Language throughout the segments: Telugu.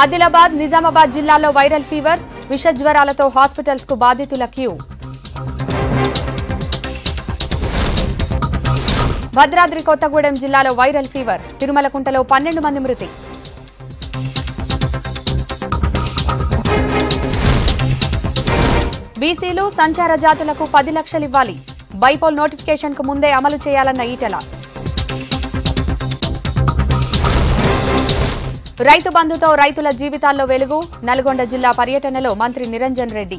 ఆదిలాబాద్ నిజామాబాద్ జిల్లాలో వైరల్ ఫీవర్స్ విష జ్వరాలతో హాస్పిటల్స్ కు బాధితుల క్యూ భద్రాద్రి కొత్తగూడెం జిల్లాలో వైరల్ ఫీవర్ తిరుమలకుంటలో పన్నెండు మంది మృతి బీసీలు సంచార జాతులకు పది లక్షలు ఇవ్వాలి బైపోల్ నోటిఫికేషన్ కు ముందే అమలు చేయాలన్న ఈటెల రైతు బంధుతో రైతుల జీవితాల్లో వెలుగు నల్గొండ జిల్లా పర్యటనలో మంత్రి నిరంజన్ రెడ్డి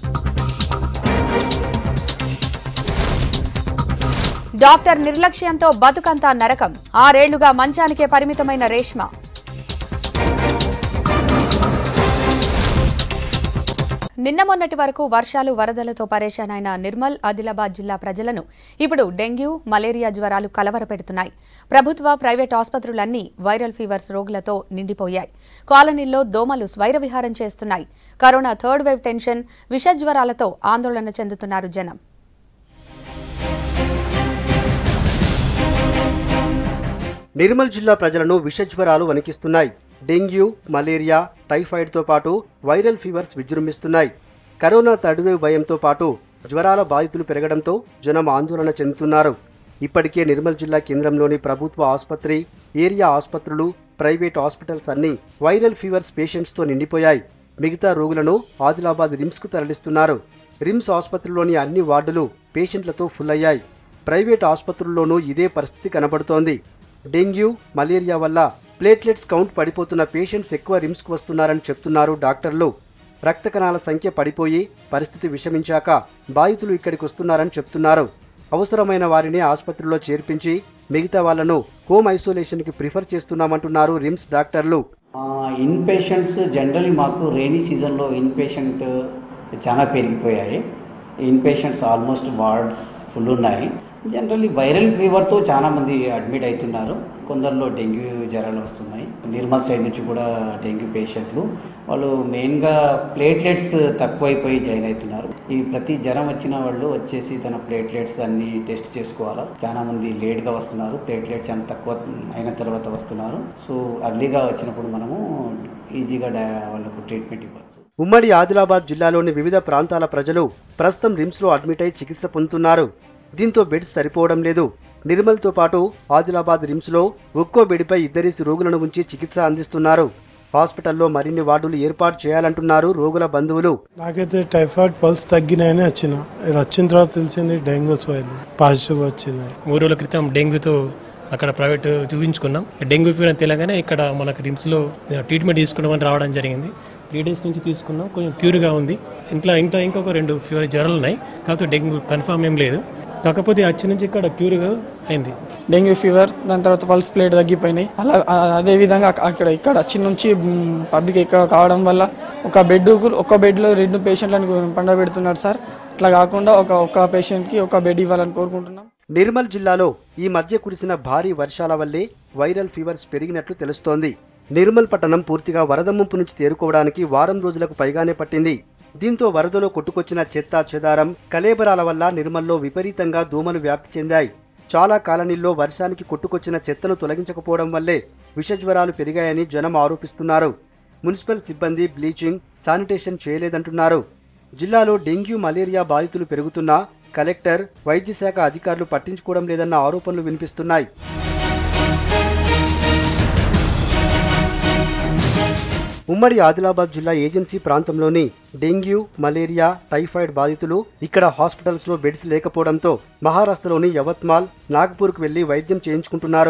డాక్టర్ నిర్లక్ష్యంతో బతుకంతా నరకం ఆరేళ్లుగా మంచానికే పరిమితమైన రేష్మ నిన్న మొన్నటి వరకు వర్షాలు వరదలతో పరేషానైన నిర్మల్ ఆదిలాబాద్ జిల్లా ప్రజలను ఇప్పుడు డెంగ్యూ మలేరియా జ్వరాలు కలవరపెడుతున్నాయి ప్రభుత్వ ప్రైవేట్ ఆసుపత్రులన్నీ వైరల్ ఫీవర్స్ రోగులతో నిండిపోయాయి కాలనీల్లో దోమలు స్వైర విహారం చేస్తున్నాయి కరోనా థర్డ్ వేవ్ టెన్షన్ విష జ్వరాలతో ఆందోళన చెందుతున్నారు జనం నిర్మల్ జిల్లా ప్రజలను విషజ్వరాలు వణికిస్తున్నాయి డెంగ్యూ మలేరియా టైఫాయిడ్తో పాటు వైరల్ ఫీవర్స్ విజృంభిస్తున్నాయి కరోనా థర్డ్ వేవ్ భయంతో పాటు జ్వరాల బాధితులు పెరగడంతో జనం ఆందోళన చెందుతున్నారు ఇప్పటికే నిర్మల్ జిల్లా కేంద్రంలోని ప్రభుత్వ ఆసుపత్రి ఏరియా ఆసుపత్రులు ప్రైవేట్ హాస్పిటల్స్ అన్ని వైరల్ ఫీవర్స్ పేషెంట్స్తో నిండిపోయాయి మిగతా రోగులను ఆదిలాబాద్ రిమ్స్కు తరలిస్తున్నారు రిమ్స్ ఆసుపత్రిలోని అన్ని వార్డులు పేషెంట్లతో ఫుల్ అయ్యాయి ప్రైవేట్ ఆసుపత్రుల్లోనూ ఇదే పరిస్థితి కనబడుతోంది డెంగ్యూ మలేరియా వల్ల ప్లేట్లెట్స్ కౌంట్ పడిపోతున్న పేషెంట్స్ ఎక్కువ రిమ్స్కు వస్తున్నారని చెప్తున్నారు డాక్టర్లు రక్త కణాల సంఖ్య పడిపోయి పరిస్థితి విషమించాక బాధితులు ఇక్కడికి వస్తున్నారని చెప్తున్నారు అవసరమైన వారిని ఆసుపత్రిలో చేర్పించి మిగతా వాళ్లను హోమ్ ఐసోలేషన్కి ప్రిఫర్ చేస్తున్నామంటున్నారు రిమ్స్ డాక్టర్లు ఇన్ పేషెంట్స్ జనరలీ మాకు రైనీ సీజన్లో ఇన్ పేషెంట్ చాలా పెరిగిపోయాయి in patients almost wards full ఉన్నాయి జనరల్లీ వైరల్ ఫీవర్తో చాలా మంది అడ్మిట్ అవుతున్నారు కొందరిలో డెంగ్యూ జ్వరాలు వస్తున్నాయి నిర్మల్ సైడ్ నుంచి కూడా డెంగ్యూ పేషెంట్లు వాళ్ళు మెయిన్గా ప్లేట్లెట్స్ తక్కువైపోయి జాయిన్ అవుతున్నారు ఈ ప్రతి జ్వరం వచ్చిన వాళ్ళు వచ్చేసి తన ప్లేట్లెట్స్ అన్ని టెస్ట్ చేసుకోవాలా చాలా మంది లేట్గా వస్తున్నారు ప్లేట్లెట్స్ అంత తక్కువ అయిన తర్వాత వస్తున్నారు సో అర్లీగా వచ్చినప్పుడు మనము ఈజీగా డా- వాళ్ళకు ట్రీట్మెంట్ ఇవ్వచ్చు ఉమ్మడి ఆదిలాబాద్ జిల్లాలోని వివిధ ప్రాంతాల ప్రజలు ప్రస్తుతం రిమ్స్లో అడ్మిట్ అయి చికిత్స పొందుతున్నారు దీంతో బెడ్స్ సరిపోవడం లేదు నిర్మల్తో పాటు ఆదిలాబాద్ రిమ్స్లో ఒక్కో బెడ్పై ఇద్దరేసి రోగులను ఉంచి చికిత్స అందిస్తున్నారు హాస్పిటల్లో మరిన్ని వార్డులు ఏర్పాటు చేయాలంటున్నారు రోగుల బంధువులు నాకైతే టైఫాయిడ్ పల్స్ తగ్గినాయని వచ్చిన ఇక్కడ వచ్చిన తర్వాత తెలిసింది డెంగ్యూస్ పోయింది పాజిటివ్ వచ్చింది మూడు రోజుల క్రితం డెంగ్యూతో అక్కడ ప్రైవేట్ చూపించుకున్నాం డెంగ్యూ ఫీవర్ అని తెలియగానే ఇక్కడ మనకు రిమ్స్లో ట్రీట్మెంట్ తీసుకున్నామని రావడం జరిగింది త్రీ డేస్ నుంచి తీసుకున్నాం కొంచెం క్యూర్గా ఉంది ఇంట్లో ఇంకా ఇంకొక రెండు ఫీవర్ జ్వరాలు ఉన్నాయి కాకపోతే డెంగ్యూ కన్ఫామ్ ఏం లేదు కాకపోతే వచ్చి నుంచి ఇక్కడ క్యూర్గా అయింది డెంగ్యూ ఫీవర్ దాని తర్వాత పల్స్ ప్లేట్ తగ్గిపోయినాయి అలా ఆ- అదే విధంగా అక్క- అక్కడ ఇక్కడ వచ్చి నుంచి పబ్లిక్ ఇక్కడ కావడం వల్ల ఒక బెడ్ ఒక బెడ్లో రెండు పేషెంట్లను పండబెడుతున్నారు సార్ అట్లా కాకుండా ఒక ఒక పేషెంట్కి ఒక బెడ్ ఇవ్వాలని కోరుకుంటున్నాం నిర్మల్ జిల్లాలో ఈ మధ్య కురిసిన భారీ వర్షాల వల్లే వైరల్ ఫీవర్స్ పెరిగినట్లు తెలుస్తోంది నిర్మల్ పట్టణం పూర్తిగా వరద ముంపు నుంచి తేరుకోవడానికి వారం రోజులకు పైగానే పట్టింది దీంతో వరదలో కొట్టుకొచ్చిన చెత్త చెదారం కలేబరాల వల్ల నిర్మల్లో విపరీతంగా దోమలు వ్యాప్తి చెందాయి చాలా కాలనీల్లో వర్షానికి కొట్టుకొచ్చిన చెత్తను తొలగించకపోవడం వల్లే విషజ్వరాలు పెరిగాయని జనం ఆరోపిస్తున్నారు మున్సిపల్ సిబ్బంది బ్లీచింగ్ శానిటేషన్ చేయలేదంటున్నారు జిల్లాలో డెంగ్యూ మలేరియా బాధితులు పెరుగుతున్నా కలెక్టర్ వైద్య శాఖ అధికారులు పట్టించుకోవడం లేదన్న ఆరోపణలు వినిపిస్తున్నాయి ఉమ్మడి ఆదిలాబాద్ జిల్లా ఏజెన్సీ ప్రాంతంలోని డెంగ్యూ మలేరియా టైఫాయిడ్ బాధితులు ఇక్కడ హాస్పిటల్స్ లో బెడ్స్ లేకపోవడంతో మహారాష్ట్రలోని యవత్మాల్ నాగ్పూర్కు వెళ్లి వైద్యం చేయించుకుంటున్నారు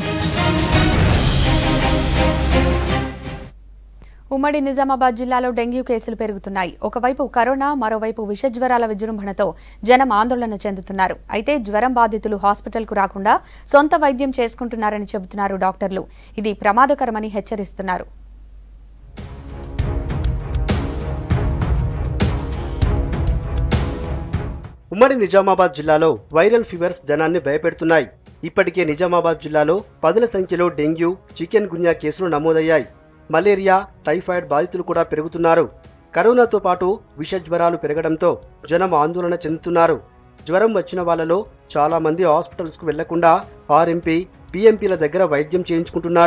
ఉమ్మడి నిజామాబాద్ జిల్లాలో డెంగ్యూ కేసులు పెరుగుతున్నాయి ఒకవైపు కరోనా మరోవైపు విషజ్వరాల విజృంభణతో జనం ఆందోళన చెందుతున్నారు అయితే జ్వరం బాధితులు హాస్పిటల్కు రాకుండా సొంత వైద్యం చేసుకుంటున్నారని చెబుతున్నారు డాక్టర్లు ఇది ప్రమాదకరమని హెచ్చరిస్తున్నారు ఉమ్మడి నిజామాబాద్ జిల్లాలో వైరల్ ఫీవర్స్ జనాన్ని భయపెడుతున్నాయి ఇప్పటికే నిజామాబాద్ జిల్లాలో పదుల సంఖ్యలో డెంగ్యూ చికెన్ గున్యా కేసులు నమోదయ్యాయి మలేరియా టైఫాయిడ్ బాధితులు కూడా పెరుగుతున్నారు కరోనాతో పాటు విష జ్వరాలు పెరగడంతో జనం ఆందోళన చెందుతున్నారు జ్వరం వచ్చిన వాళ్ళలో చాలా మంది హాస్పిటల్స్కు వెళ్లకుండా ఆర్ఎంపీ పీఎంపీల దగ్గర వైద్యం చేయించుకుంటున్నారు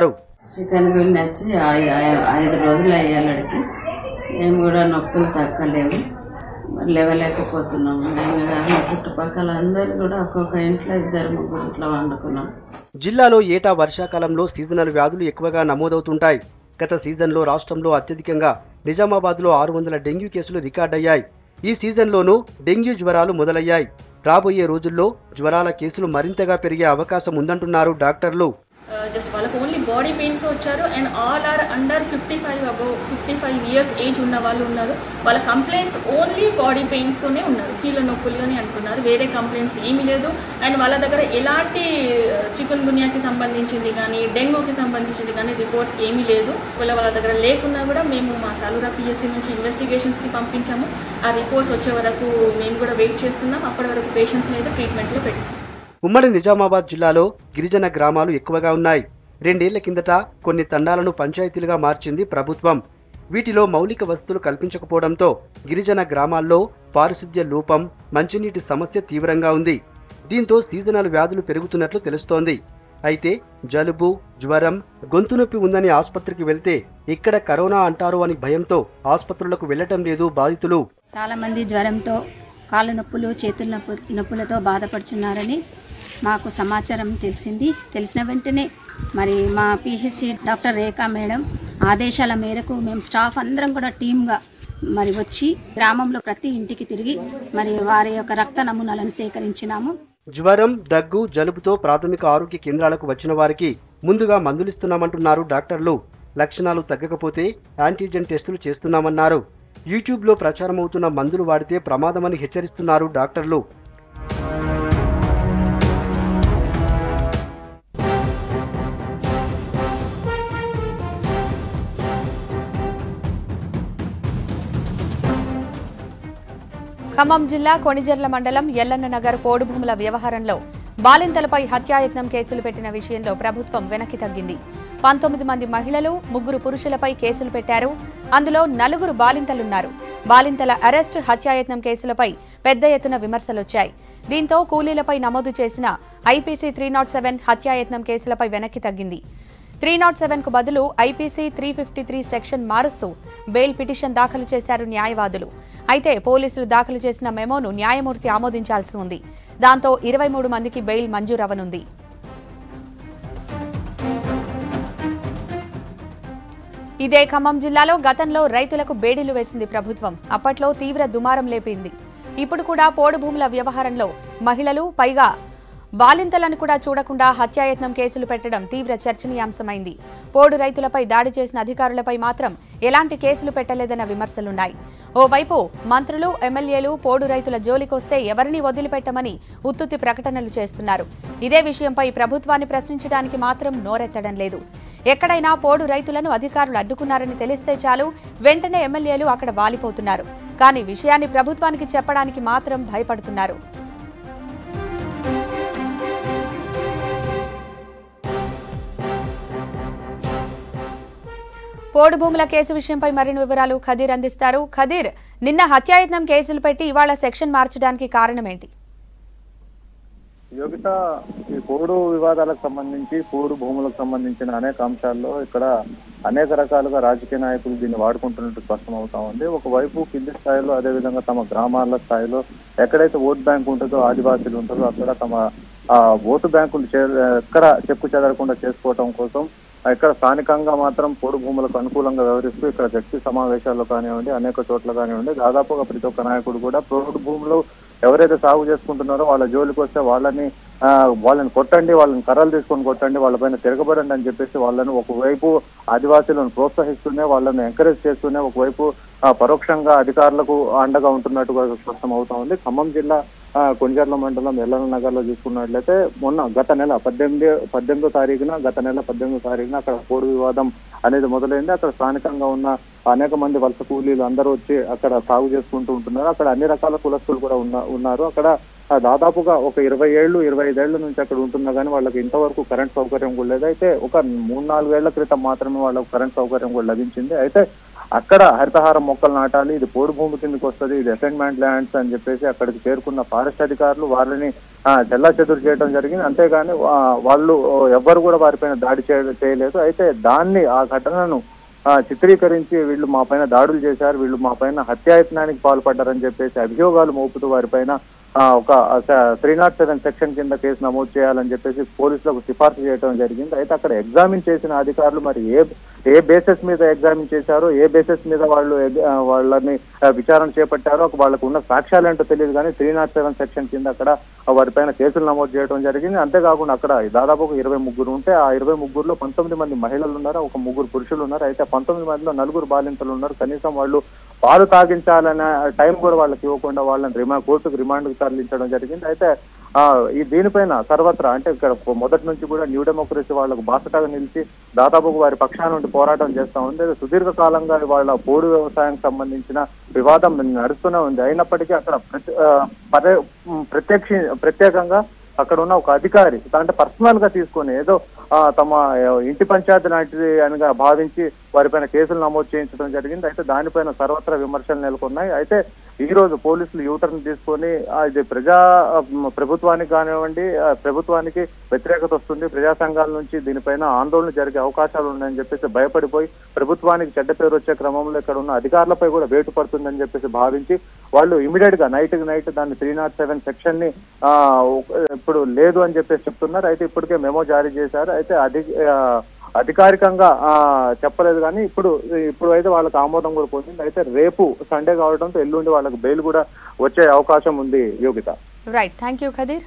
చికెన్ గురించి వచ్చి ఐ- ఐ- ఐదు రోజులు అయ్యాలడికి మేము కూడా నొప్పులు తగ్గలేవు మరి లేవలేకపోతున్నాము మేము కాదు మా చుట్టుపక్కల అందరు కూడా ఒక్కొక్క ఇంట్లో ఇద్దరు ముగ్గురు ఇట్లా వండుకున్నాం జిల్లాలో ఏటా వర్షాకాలంలో సీజనల్ వ్యాధులు ఎక్కువగా నమోదవుతుంటాయి గత సీజన్లో రాష్ట్రంలో అత్యధికంగా నిజామాబాద్లో ఆరు వందల డెంగ్యూ కేసులు రికార్డయ్యాయి ఈ సీజన్లోనూ డెంగ్యూ జ్వరాలు మొదలయ్యాయి రాబోయే రోజుల్లో జ్వరాల కేసులు మరింతగా పెరిగే అవకాశం ఉందంటున్నారు డాక్టర్లు జస్ట్ వాళ్ళకి ఓన్లీ బాడీ పెయిన్స్తో వచ్చారు and all are under fifty five above fifty five years age ఉన్న వాళ్ళు ఉన్నారు వాళ్ళ కంప్లైంట్స్ ఓన్లీ బాడీ పెయిన్స్తోనే ఉన్నారు కీళ్ళ నొప్పులు అని అంటున్నారు వేరే కంప్లైంట్స్ ఏమీ లేదు అండ్ వాళ్ళ దగ్గర ఎలాంటి చికెన్ గున్యాకి సంబంధించింది కానీ డెంగ్యూకి సంబంధించింది కానీ రిపోర్ట్స్ ఏమీ లేదు ఒకవేళ వాళ్ళ దగ్గర లేకున్నా కూడా మేము మా సాలూరా పిఎస్సి నుంచి ఇన్వెస్టిగేషన్స్కి పంపించాము ఆ రిపోర్ట్స్ వచ్చే వరకు మేము కూడా వెయిట్ చేస్తున్నాం అప్పటి వరకు పేషెంట్స్ అయితే ట్రీట్మెంట్లో పెట్టాం ఉమ్మడి నిజామాబాద్ జిల్లాలో గిరిజన గ్రామాలు ఎక్కువగా ఉన్నాయి రెండేళ్ల కిందట కొన్ని తండాలను పంచాయతీలుగా మార్చింది ప్రభుత్వం వీటిలో మౌలిక వసతులు కల్పించకపోవడంతో గిరిజన గ్రామాల్లో పారిశుద్ధ్య లోపం మంచినీటి సమస్య తీవ్రంగా ఉంది దీంతో సీజనల్ వ్యాధులు పెరుగుతున్నట్లు తెలుస్తోంది అయితే జలుబు జ్వరం గొంతు నొప్పి ఉందని ఆసుపత్రికి వెళ్తే ఇక్కడ కరోనా అంటారు అని భయంతో ఆసుపత్రులకు వెళ్లటం లేదు బాధితులు చాలా మంది జ్వరంతో కాళ్ళ నొప్పులు చేతుల నొప్పు నొప్పులతో బాధపడుతున్నారని మాకు సమాచారం తెలిసింది తెలిసిన వెంటనే మరి మా పిహెచ్సి డాక్టర్ రేఖా మేడం ఆదేశాల మేరకు మేము స్టాఫ్ అందరం కూడా టీమ్గా మరి వచ్చి గ్రామంలో ప్రతి ఇంటికి తిరిగి మరి వారి యొక్క రక్త నమూనాలను సేకరించినాము జ్వరం దగ్గు జలుబుతో ప్రాథమిక ఆరోగ్య కేంద్రాలకు వచ్చిన వారికి ముందుగా మందులిస్తున్నామంటున్నారు డాక్టర్లు లక్షణాలు తగ్గకపోతే యాంటీజెన్ టెస్టులు చేస్తున్నామన్నారు యూట్యూబ్లో ప్రచారమవుతున్న మందులు వాడితే ప్రమాదమని హెచ్చరిస్తున్నారు డాక్టర్లు ఖమ్మం జిల్లా కొణిజర్ల మండలం ఎల్లన్న నగర్ పోడు భూముల వ్యవహారంలో బాలింతలపై హత్యాయత్నం కేసులు పెట్టిన విషయంలో ప్రభుత్వం వెనక్కి తగ్గింది పంతొమ్మిది మంది మహిళలు ముగ్గురు పురుషులపై కేసులు పెట్టారు అందులో నలుగురు బాలింతలున్నారు బాలింతల అరెస్టు హత్యాయత్నం కేసులపై పెద్ద ఎత్తున విమర్శలొచ్చాయి దీంతో కూలీలపై నమోదు చేసిన ఐపీసీ త్రీ నాట్ సెవెన్ హత్యాయత్నం కేసులపై వెనక్కి తగ్గింది త్రీ నాట్ సెవెన్ కు బదులు IPC three fifty three section మారుస్తూ బెయిల్ పిటిషన్ దాఖలు చేశారు న్యాయవాదులు అయితే పోలీసులు దాఖలు చేసిన మెమోను న్యాయమూర్తి ఆమోదించాల్సి ఉంది దాంతో ఇరవై మూడు మందికి బెయిల్ మంజూరవనుంది ఇదే ఖమ్మం జిల్లాలో గతంలో రైతులకు బేడీలు వేసింది ప్రభుత్వం అప్పట్లో తీవ్ర దుమారం లేపింది ఇప్పుడు కూడా పోడు భూముల వ్యవహారంలో మహిళలు పైగా బాలింతలను కూడా చూడకుండా హత్యాయత్నం కేసులు పెట్టడం తీవ్ర చర్చనీయాంశమైంది పోడు రైతులపై దాడి చేసిన అధికారులపై మాత్రం ఎలాంటి కేసులు పెట్టలేదన్న విమర్శలున్నాయి ఓవైపు మంత్రులు ఎమ్మెల్యేలు పోడు రైతుల జోలికొస్తే ఎవరిని వదిలిపెట్టమని ఉత్తుత్తి ప్రకటనలు చేస్తున్నారు ఇదే విషయంపై ప్రభుత్వాన్ని ప్రశ్నించడానికి మాత్రం నోరెత్తడం లేదు ఎక్కడైనా పోడు రైతులను అధికారులు అడ్డుకున్నారని తెలిస్తే చాలు వెంటనే ఎమ్మెల్యేలు అక్కడ వాలిపోతున్నారు కానీ విషయాన్ని ప్రభుత్వానికి చెప్పడానికి మాత్రం భయపడుతున్నారు పోడు భూముల కేసు విషయంపై మరిన్ని వివరాలు ఖదీర్ అందిస్తారు ఖదీర్ నిన్న హత్యాయత్నం కేసులు పెట్టి ఇవాళ సెక్షన్ మార్చడానికి కారణమేంటి యోగిత ఈ పోడు వివాదాలకు సంబంధించి పోడు భూములకు సంబంధించిన అనేక అంశాల్లో ఇక్కడ అనేక రకాలుగా రాజకీయ నాయకులు దీన్ని వాడుకుంటున్నట్టు స్పష్టం అవుతా ఉంది ఒకవైపు కింది స్థాయిలో అదేవిధంగా తమ గ్రామాల స్థాయిలో ఎక్కడైతే ఓట్ బ్యాంక్ ఉంటుందో ఆదివాసీలు ఉంటుందో అక్కడ తమ ఆ ఓటు బ్యాంకులు చే ఎక్కడ చెక్కు చెదరకుండా చేసుకోవటం కోసం ఇక్కడ స్థానికంగా మాత్రం పోడు భూములకు అనుకూలంగా వ్యవహరిస్తూ ఇక్కడ శక్తి సమావేశాల్లో కానివ్వండి అనేక చోట్ల కానివ్వండి దాదాపుగా ప్రతి ఒక్క నాయకుడు కూడా పోడు భూములు ఎవరైతే సాగు చేసుకుంటున్నారో వాళ్ళ జోలికి వస్తే వాళ్ళని ఆ, వాళ్ళని కొట్టండి వాళ్ళని కర్రలు తీసుకొని కొట్టండి వాళ్ళపైన తిరగబడండి అని చెప్పేసి వాళ్ళని ఒకవైపు ఆదివాసీలను ప్రోత్సహిస్తూనే వాళ్ళని ఎంకరేజ్ చేస్తూనే ఒకవైపు ఆ, పరోక్షంగా అధికారులకు అండగా ఉంటున్నట్టుగా స్పష్టం అవుతా ఉంది ఖమ్మం జిల్లా ఆ, కొణిజర్ల మండలం ఎల్లన నగర్ లో చూసుకున్నట్లయితే మొన్న గత నెల పద్దెనిమిది పద్దెనిమిదో తారీఖున గత నెల పద్దెనిమిదో తారీఖున అక్కడ పోడు వివాదం అనేది మొదలైంది అక్కడ స్థానికంగా ఉన్న అనేక మంది వలస కూలీలు అందరూ వచ్చి అక్కడ సాగు చేసుకుంటూ ఉంటున్నారు అక్కడ అన్ని రకాల కులస్తులు కూడా ఉన్న ఉన్నారు అక్కడ ఆ, దాదాపుగా ఒక ఇరవై ఏళ్ళు ఇరవై ఐదేళ్ల నుంచి అక్కడ ఉంటున్నా కానీ వాళ్ళకి ఇంతవరకు కరెంట్ సౌకర్యం కూడా లేదు అయితే ఒక మూడు నాలుగేళ్ల క్రితం మాత్రమే వాళ్ళకు కరెంట్ సౌకర్యం కూడా లభించింది అయితే అక్కడ హరితహారం మొక్కలు నాటాలి ఇది పోడు భూమి కిందకి వస్తుంది ఇది అసైన్మెంట్ ల్యాండ్స్ అని చెప్పేసి అక్కడికి చేరుకున్న ఫారెస్ట్ అధికారులు వారిని చెల్లా చెదురు చేయడం జరిగింది అంతేగాని వా- వాళ్ళు ఎవ్వరు కూడా వారిపైన దాడి చేయ- చేయలేదు అయితే దాన్ని ఆ ఘటనను ఆ, చిత్రీకరించి వీళ్ళు మా పైన దాడులు చేశారు వీళ్ళు మా పైన హత్యాయత్నానికి పాల్పడ్డారని చెప్పేసి అభియోగాలు మోపుతూ వారిపైన ఆ, ఒక త్రీ నాట్ సెవెన్ సెక్షన్ కింద కేసు నమోదు చేయాలని చెప్పేసి పోలీసులకు సిఫార్సు చేయడం జరిగింది అయితే అక్కడ ఎగ్జామిన్ చేసిన అధికారులు మరి ఏ ఏ బేసిస్ మీద ఎగ్జామిన్ చేశారో ఏ బేసిస్ మీద వాళ్ళు ఎగ్- ఆ, వాళ్ళని ఆ, విచారణ చేపట్టారో వాళ్ళకు ఉన్న సాక్ష్యాలు ఏంటో తెలియదు కానీ త్రీ నాట్ సెవెన్ సెక్షన్ కింద అక్కడ వారిపైన కేసులు నమోదు చేయడం జరిగింది అంతేకాకుండా అక్కడ దాదాపు ఒక ఇరవై ముగ్గురు ఉంటే ఆ ఇరవై ముగ్గురులో పంతొమ్మిది మంది మహిళలు ఉన్నారు ఒక ముగ్గురు పురుషులు ఉన్నారు అయితే పంతొమ్మిది మందిలో నలుగురు బాలింతలు ఉన్నారు కనీసం వాళ్ళు పాలు తాగించాలనే టైం కూడా వాళ్ళకి ఇవ్వకుండా వాళ్ళని రిమా కోర్టుకు రిమాండ్కి తరలించడం జరిగింది అయితే ఆ ఈ దీనిపైన సర్వత్రా అంటే ఇక్కడ మొదటి నుంచి కూడా న్యూ డెమోక్రసీ వాళ్ళకు బాసటగా నిలిచి దాదాపు వారి పక్షాన నుండి పోరాటం చేస్తా ఉంది అది సుదీర్ఘ కాలంగా వాళ్ళ పోడు వ్యవసాయానికి సంబంధించిన వివాదం నడుస్తూనే ఉంది అయినప్పటికీ అక్కడ ప్రతి- ఆ, పర్య- ఉమ్, ప్రత్యక్ష ప్రత్యేకంగా అక్కడ ఉన్న ఒక అధికారి అంటే పర్సనల్ గా తీసుకొని ఏదో ఆ, తమ ఆ, ఇంటి పంచాయతీ లాంటిది అనిగా భావించి వారిపైన కేసులు నమోదు చేయించడం జరిగింది అయితే దానిపైన సర్వత్రా విమర్శలు నెలకొన్నాయి అయితే ఈ రోజు పోలీసులు యూటర్న్ తీసుకొని ఆ, ఇది ప్రజా ఆ, మ్, ప్రభుత్వానికి కానివ్వండి ఆ, ప్రభుత్వానికి వ్యతిరేకత వస్తుంది ప్రజా సంఘాల నుంచి దీనిపైన ఆందోళన జరిగే అవకాశాలు ఉన్నాయని చెప్పేసి భయపడిపోయి ప్రభుత్వానికి చెడ్డ పేరు వచ్చే క్రమంలో ఇక్కడ ఉన్న అధికారులపై కూడా వేటు పడుతుందని చెప్పేసి భావించి వాళ్ళు ఇమీడియట్ గా నైట్ కి నైట్ దాన్ని త్రీ నాట్ సెవెన్ సెక్షన్ ని ఆ, ఒక- ఇప్పుడు లేదు అని చెప్పేసి చెప్తున్నారు అయితే ఇప్పటికే మెమో జారీ చేశారు అయితే అధి ఆ, అధికారికంగా ఆ, చెప్పలేదు కానీ ఇప్పుడు ఇప్పుడు అయితే వాళ్ళకి ఆమోదం కూడా పోతుంది అయితే రేపు సండే కావడంతో ఎల్లుండి వాళ్ళకి బెయిల్ కూడా వచ్చే అవకాశం ఉంది Yogita right thank you Khadeer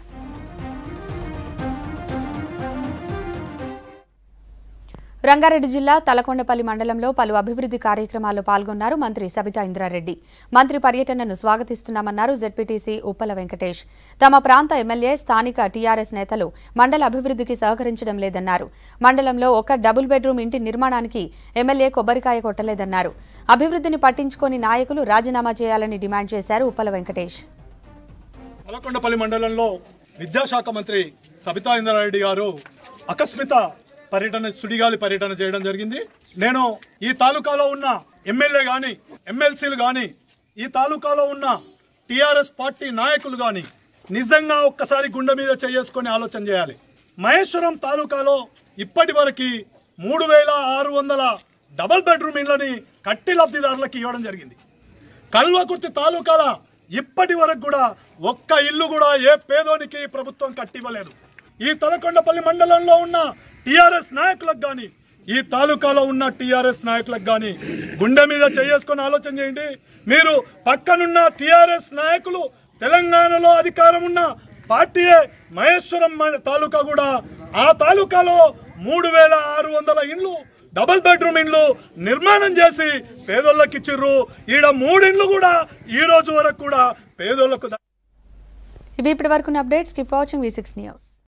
Rangareddy జిల్లా తలకొండపల్లి మండలంలో పలు అభివృద్ధి కార్యక్రమాల్లో పాల్గొన్నారు మంత్రి సబితా ఇంద్రారెడ్డి మంత్రి పర్యటనను స్వాగతిస్తున్నామన్నారు జెడ్పీటీసీ ఉప్పల వెంకటేష్ తమ ప్రాంత ఎమ్మెల్యే స్థానిక టీఆర్ఎస్ నేతలు మండల అభివృద్ధికి సహకరించడం లేదన్నారు మండలంలో ఒక డబుల్ బెడ్రూమ్ ఇంటి నిర్మాణానికి ఎమ్మెల్యే కొబ్బరికాయ కొట్టలేదన్నారు అభివృద్ధిని పట్టించుకోని నాయకులు రాజీనామా చేయాలని డిమాండ్ చేశారు ఉప్పల వెంకటేష్ తలకొండపల్లి మండలంలో విద్యాశాఖ మంత్రి సబితా ఇంద్రారెడ్డి గారు అకస్మిత పర్యటన సుడిగాలి పర్యటన చేయడం జరిగింది నేను ఈ తాలూకాలో ఉన్న ఎమ్మెల్యే గాని ఎమ్మెల్సీలు గాని ఈ తాలూకాలో ఉన్న టిఆర్ఎస్ పార్టీ నాయకులు గాని నిజంగా ఒక్కసారి గుండె మీద చేసుకొని ఆలోచన చేయాలి మహేశ్వరం తాలూకాలో ఇప్పటి వరకు మూడు వేల ఆరు వందల డబల్ బెడ్రూమ్ ఇళ్లని కట్టి లబ్ధిదారులకు ఇవ్వడం జరిగింది కల్వకుర్తి తాలూకాల ఇప్పటి వరకు కూడా ఒక్క ఇల్లు కూడా ఏ పేదోనికి ప్రభుత్వం కట్టివ్వలేదు ఈ తలకొండపల్లి మండలంలో ఉన్న టిఆర్ఎస్ నాయకులకు గాని ఈ తాలూకాలో ఉన్న టిఆర్ఎస్ నాయకులకు గాని గుండె మీద చేసుకొని ఆలోచన చేయండి మీరు పక్కనున్న టిఆర్ఎస్ నాయకులు తెలంగాణలో అధికారం ఉన్న పార్టీయే మహేశ్వరం మ- తాలూకా కూడా ఆ తాలూకాలో మూడు వేల ఆరు వందల ఇండ్లు డబుల్ బెడ్రూమ్ ఇండ్లు నిర్మాణం చేసి పేదోళ్ళకి ఇచ్చిర్రు ఈడ మూడిండ్లు కూడా ఈ రోజు వరకు కూడా పేదోళ్లకు ద- ఇవి ఇప్పటి వరకు updates keep watching V six news